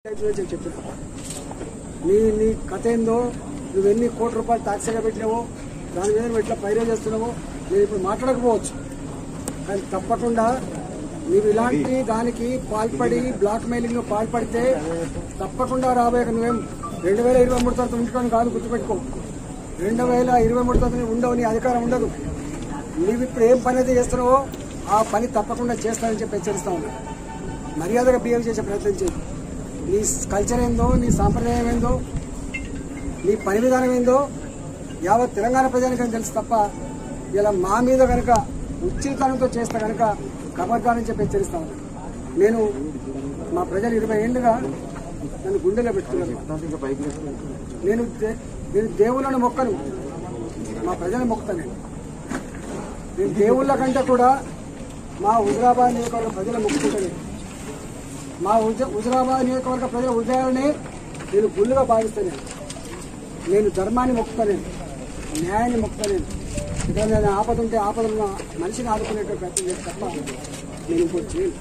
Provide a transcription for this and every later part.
చెప్పి చెప్పిన నీ నీ కథ ఏందో నువ్వు ఎన్ని కోట్ల రూపాయలు టాక్సీగా పెట్టినావో దాని మీద నువ్వు ఎట్లా పైరే చేస్తున్నావో నేను ఇప్పుడు మాట్లాడకపోవచ్చు కానీ తప్పకుండా నీవు ఇలాంటి దానికి పాల్పడి బ్లాక్ మెయిలింగ్ లో పాల్పడితే తప్పకుండా రాబోయే నువ్వేం రెండు వేల ఇరవై మూడు తర్వాత ఉంచుకొని కాదు గుర్తుపెట్టుకో రెండు వేల ఇరవై మూడు తర్వాత నువ్వు ఉండవు నీ అధికారం ఉండదు నీవు ఇప్పుడు ఏం పని అయితే చేస్తున్నావో ఆ పని తప్పకుండా చేస్తానని చెప్పి హెచ్చరిస్తా ఉన్నా మర్యాదగా బిహేవ్ చేసే ప్రయత్నం చేయి నీ కల్చర్ ఏందో నీ సాంప్రదాయం ఏందో నీ పని విధానం ఏందో యావత్ తెలంగాణ ప్రజానికి తెలుసు తప్ప ఇలా మా మీద కనుక ఉచితనంతో చేస్తే కనుక ఖబర్దారని చెప్పి హెచ్చరిస్తా ఉన్నాను నేను మా ప్రజలు ఇరవై ఏళ్ళుగా నన్ను గుండెలో పెట్టుకున్నాను నేను దే- నేను దేవుళ్ళను మొక్కను మా ప్రజలను మొక్కుతాను నేను నేను దేవుళ్ళ కంటే కూడా మా హుజరాబాద్ నియోజకవర్గ ప్రజల మొక్కుకుంటాను మా హుజ హుజరాబాద్ నియోజకవర్గ ప్రజల హృదయాలని నేను గుళ్ళుగా భావిస్తాను నేను ధర్మాన్ని మొక్కుతాను న్యాయాన్ని మొక్కుతాను ఇక్కడ నేను ఆపద ఉంటే ఆపద ఉన్న మనిషిని ఆదుకునేటువంటి ప్రయత్నం చేసి తప్ప నేను ఇంకోటి చేయను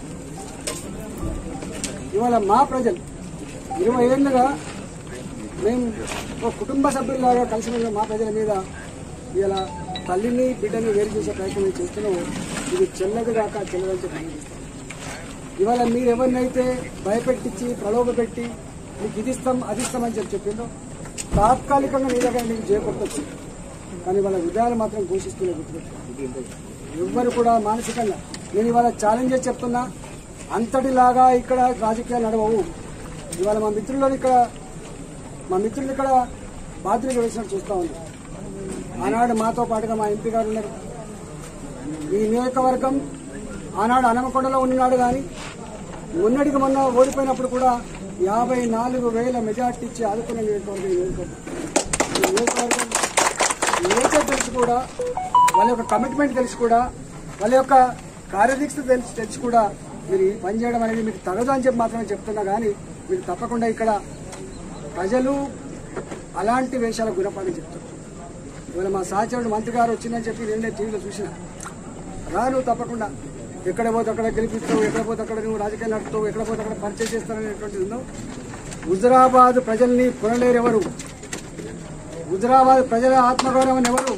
ఇవాళ మా ప్రజలు ఇరవై ఏళ్ళుగా మేము ఒక కుటుంబ సభ్యుల్లాగా కలిసి ఉన్న మా ప్రజల మీద ఇలా తల్లిని బిడ్డని వేరు చేసే ప్రయత్నం మేము చేస్తున్నాము ఇది చెల్లదు కాక చెల్లదని చెప్పి నేను చెప్తాను. ఇవాళ మీరు ఎవరినైతే భయపెట్టించి ప్రలోభ పెట్టి మీకు ఇది ఇస్తాం అది ఇస్తాం అని చెప్పి చెప్పిందో తాత్కాలికంగా మీ దగ్గర మీకు చేపట్టచ్చు కానీ వాళ్ళ విధాలు మాత్రం ఘోషిస్తూనే గుర్తుపెట్టుకోండి ఎవ్వరు కూడా మానసికంగా నేను ఇవాళ ఛాలెంజ్ చేసి చెప్తున్నా అంతటిలాగా ఇక్కడ రాజకీయాలు నడవవు ఇవాళ మా మిత్రుల్లో ఇక్కడ మా మిత్రులు ఇక్కడ బాధ్యతలు వేసినట్టు చూస్తా ఉన్నాం ఆనాడు మాతో పాటుగా మా ఎంపీ గారు ఉన్నారు ఈ నియోజకవర్గం ఆనాడు అనమకొండలో ఉన్నాడు కానీ మొన్నటికి మొన్న ఓడిపోయినప్పుడు కూడా యాభై నాలుగు వేల మెజార్టీ ఇచ్చి ఆదుకున్న నియోజకవర్గం ఈ నియోజకవర్గం ఈ నియోజకవర్గం నేచర్ తెలిసి కూడా వాళ్ళ యొక్క కమిట్మెంట్ తెలిసి కూడా వాళ్ళ యొక్క కార్యదీక్ష తెలిసి తెలిసి కూడా మీరు ఈ పని చేయడం అనేది మీకు తగదు అని చెప్పి మాత్రమే చెప్తున్నా కానీ మీరు తప్పకుండా ఇక్కడ ప్రజలు అలాంటి వేషాలకు గురపడని చెప్తారు ఇవాళ మా సహచరుడు మంత్రి గారు వచ్చిందని చెప్పి నేనే టీవీలో చూసిన రాను తప్పకుండా ఎక్కడ పోతే అక్కడ గెలిపిస్తావు ఎక్కడ పోతే అక్కడ నువ్వు రాజకీయాలు నడుపుతావు ఎక్కడ పోతే అక్కడ పరిచయం చేస్తారనేటువంటిది ఉందో హుజరాబాద్ ప్రజల్ని కొనలేరు ఎవరు హుజరాబాద్ ప్రజల ఆత్మగౌరవం ఎవరు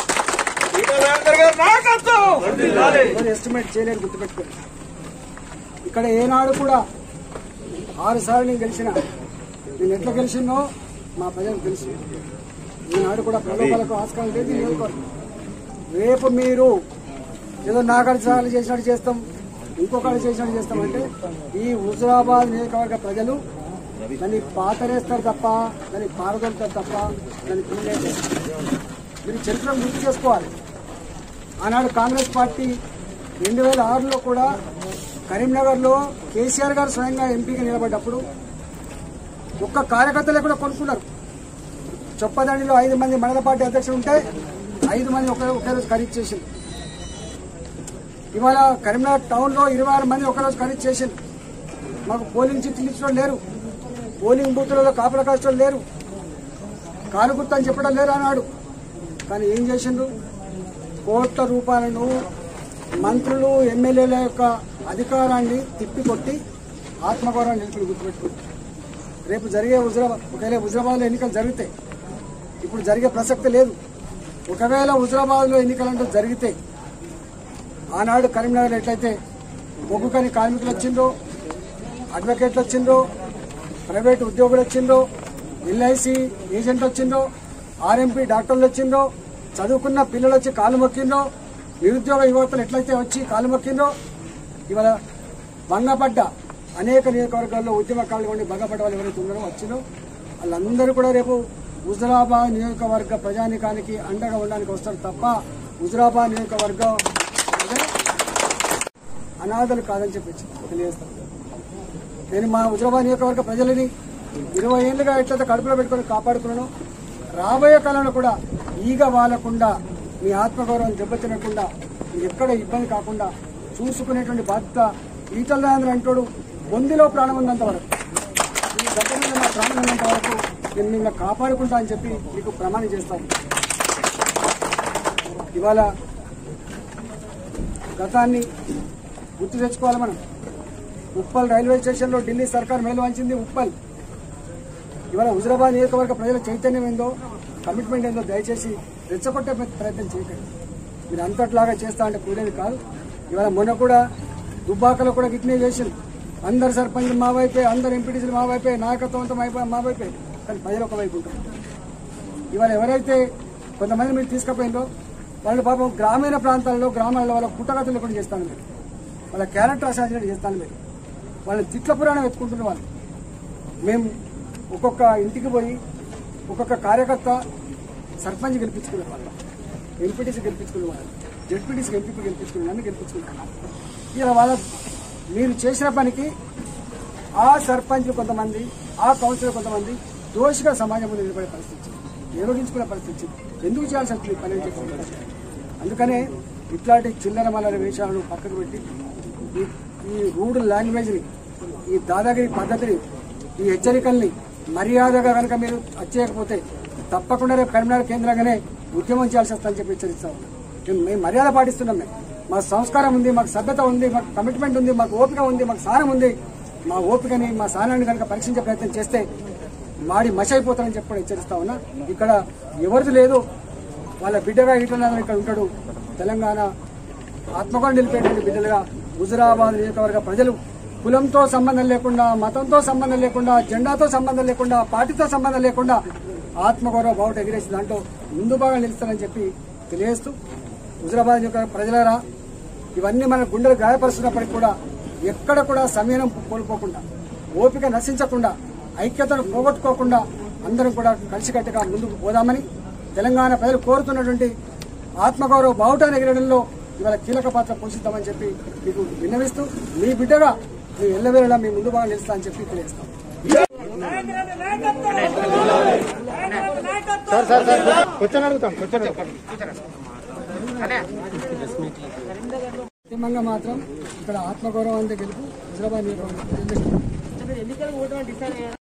ఎవరు ఎస్టిమేట్ చేయలేరు గుర్తుపెట్టుకోండి ఇక్కడ ఏనాడు కూడా ఆరు సార్లు నేను గెలిచిన నేను ఎట్లా గెలిచినో మా ప్రజలకు తెలుసు ఈనాడు కూడా ప్రలోభాలకు ఆస్కారం లేదు ఈ నియోజకవర్గం రేపు మీరు ఏదో నాకాడి సార్లు చేసినట్టు చేస్తాం ఇంకొకటి చేసినట్టు చేస్తామంటే ఈ హుజరాబాద్ నియోజకవర్గ ప్రజలు దాన్ని పాతరేస్తారు తప్ప దాన్ని పారదొలుతారు తప్ప దాన్ని తినలేదు మీరు చరిత్రను గుర్తు చేసుకోవాలి ఆనాడు కాంగ్రెస్ పార్టీ రెండు వేల ఆరులో కూడా కరీంనగర్లో కేసీఆర్ గారు స్వయంగా ఎంపీగా నిలబడ్డప్పుడు ఒక్క కార్యకర్తలే కూడా కొనుక్కున్నారు చొప్పదండిలో ఐదు మంది మండల పార్టీ అధ్యక్షులు ఉంటే ఐదు మంది ఒకే ఒకే రోజు ఖరీదు చేసింది ఇవాళ కరీంనగర్ టౌన్ లో ఇరవై ఆరు మంది ఒకరోజు ఖరీదు చేసింది మాకు పోలింగ్ చిట్లు ఇచ్చడం లేరు పోలింగ్ బూత్లలో కాపుల కష్టం లేరు కాలు గుర్తు అని చెప్పడం లేరు అన్నాడు కానీ ఏం చేసిండ్రు కోట్ల రూపాయలను మంత్రులు ఎమ్మెల్యేల యొక్క అధికారాన్ని తిప్పికొట్టి ఆత్మగౌరవాన్ని నిలిపి గుర్తుపెట్టుకుంటారు రేపు జరిగే హుజరాబాద్ ఒకవేళ హుజరాబాద్లో ఎన్నికలు జరుగుతాయి ఇప్పుడు జరిగే ప్రసక్తి లేదు ఒకవేళ హుజరాబాద్లో ఎన్నికలంటూ జరిగితే ఆనాడు కరీంనగర్ ఎట్లయితే బొగ్గుకని కార్మికులు వచ్చిండ్రో అడ్వకేట్లు వచ్చిండ్రో ప్రైవేట్ ఉద్యోగులు వచ్చిండ్రో ఎల్ఐసి ఏజెంట్ వచ్చిండ్రో ఆర్ఎంపీ డాక్టర్లు వచ్చిండ్రో చదువుకున్న పిల్లలు వచ్చి కాలు మొక్కిండ్రో నిరుద్యోగ యువతలు ఎట్లయితే వచ్చి కాలు మొక్కిండ్రో ఇవాళ భంగపడ్డ అనేక నియోజకవర్గాల్లో ఉద్యమకారులు ఉండి భంగపడ్డ వాళ్ళు ఎవరైతే ఉన్నారో వచ్చినో వాళ్ళందరూ కూడా రేపు హుజరాబాద్ నియోజకవర్గ ప్రజానికానికి అండగా ఉండడానికి వస్తారు తప్ప హుజరాబాద్ నియోజకవర్గం ప్రజలు అనాథలు కాదని చెప్పి తెలియజేస్తాను నేను మా హుజరాబాద్ నియోజకవర్గ ప్రజలని ఇరవై ఏళ్ళుగా ఎట్లయితే కడుపులో పెట్టుకొని కాపాడుకున్నాను రాబోయే కాలంలో కూడా ఈగ వాలకుండా మీ ఆత్మగౌరవం దెబ్బతినకుండా మీకు ఎక్కడ ఇబ్బంది కాకుండా చూసుకునేటువంటి బాధ్యత ఈటల రాజేంద్ర అంటాడు బొందిలో ప్రాణం ఉన్నంత వరకు ఈ గడ్డ మీద నా ప్రాణం ఉన్నంత వరకు నేను నిన్న కాపాడుకుంటా అని చెప్పి మీకు ప్రమాణం చేస్తాను ఇవాళ గతాన్ని గుర్తు తెచ్చుకోవాలి మనం ఉప్పల్ రైల్వే స్టేషన్ లో ఢిల్లీ సర్కార్ మేలు వంచింది ఉప్పల్ ఇవాళ హుజరాబాద్ నియోజకవర్గ ప్రజల చైతన్యం ఏందో కమిట్మెంట్ ఏందో దయచేసి రెచ్చగొట్టే ప్రయత్నం చేయకండి మీరు అంతట్లాగా చేస్తా అంటే కూడేది కాదు ఇవాళ మొన్న కూడా దుబ్బాకలో కూడా గిట్నే చేసింది అందరు సర్పంచ్లు మా వైపే అందరు ఎంపీటీసీలు మా వైపే నాయకత్వం అంతా మా- మా వైపే కానీ ప్రజలు ఒక వైపు ఉంటారు ఇవాళ ఎవరైతే కొంతమంది మీరు తీసుకుపోయిందో వాళ్ళు పాపం గ్రామీణ ప్రాంతాల్లో గ్రామాల్లో వాళ్ళ పుట్టగతులు కూడా చేస్తాను మీరు వాళ్ళ క్యారెక్టర్ అసాసినేట్ చేస్తాను మీరు వాళ్ళ తిట్ల పురాణం ఎత్తుకుంటున్న వాళ్ళు మేము ఒక్కొక్క ఇంటికి పోయి ఒక్కొక్క కార్యకర్త సర్పంచ్ గెలిపించుకునే వాళ్ళం ఎంపీటీసీ గెలిపించుకునే వాళ్ళం జడ్పీటీసీ ఎంపీ గెలిపించుకునే నన్ను గెలిపించుకున్నాను ఇలా వాళ్ళ మీరు చేసిన పనికి ఆ సర్పంచ్ కొంతమంది ఆ కౌన్సిలర్ కొంతమంది దోషిగా సమాజం ముందు నిలబడే పరిస్థితి వచ్చింది. నిరోధించుకునే పరిస్థితి వచ్చింది. ఎందుకు చేయాల్సి వచ్చింది ఈ పని అని చెప్పి అందుకనే ఇట్లాంటి చిల్లర మల్లర వేషాలను పక్కకు పెట్టి ఈ ఈ రూడ్ లాంగ్వేజ్ని ఈ దాదాగిరి పద్ధతిని ఈ హెచ్చరికల్ని మర్యాదగా కనుక మీరు వచ్చేయకపోతే తప్పకుండా రేపు కరీంనగర్ కేంద్రంగానే ఉద్యమం చేయాల్సి వస్తుందని చెప్పి హెచ్చరిస్తాం మేము మేము మర్యాద పాటిస్తున్నాం మేము మా సంస్కారం ఉంది మాకు సభ్యత ఉంది మాకు కమిట్మెంట్ ఉంది మాకు ఓపిక ఉంది మాకు సహనం ఉంది మా ఓపికని మా సహనాన్ని కనుక పరీక్షించే ప్రయత్నం చేస్తే మాడి మష అయిపోతారని చెప్పి కూడా హెచ్చరిస్తా ఉన్నా ఇక్కడ ఎవరిది లేదు వాళ్ళ బిడ్డగా ఈటనాథన్ ఇక్కడ ఉంటాడు తెలంగాణ ఆత్మగౌరవం నిలిపేటువంటి బిడ్డలుగా హుజురాబాద్ నియోజకవర్గ ప్రజలు కులంతో సంబంధం లేకుండా మతంతో సంబంధం లేకుండా జెండాతో సంబంధం లేకుండా పార్టీతో సంబంధం లేకుండా ఆత్మగౌరవ బావుట ఎగిరేసి దాంట్లో ముందు బాగా నిలుస్తారని చెప్పి తెలియజేస్తూ హుజురాబాద్ యొక్క ప్రజలరా ఇవన్నీ మన గుండెలు గాయపరుస్తున్నప్పటికీ కూడా ఎక్కడ కూడా సమయం కోల్పోకుండా ఓపిక నశించకుండా ఐక్యతను పోగొట్టుకోకుండా అందరం కూడా కలిసికట్టుగా ముందుకు పోదామని తెలంగాణ ప్రజలు కోరుతున్నటువంటి ఆత్మగౌరవ బావుటాన్ని ఎగరడంలో ఇవాళ కీలక పాత్ర పోషిద్దామని చెప్పి మీకు విన్నవిస్తూ మీ బిడ్డగా మీ ఎల్లవేళలా మీ ముందు బాగా నిలుస్తా అని చెప్పి తెలియజేస్తాం అంతిమంగా మాత్రం ఇక్కడ ఆత్మగౌరవం అంతే గెలుపు హుజరాబాద్ నియోజకవర్గం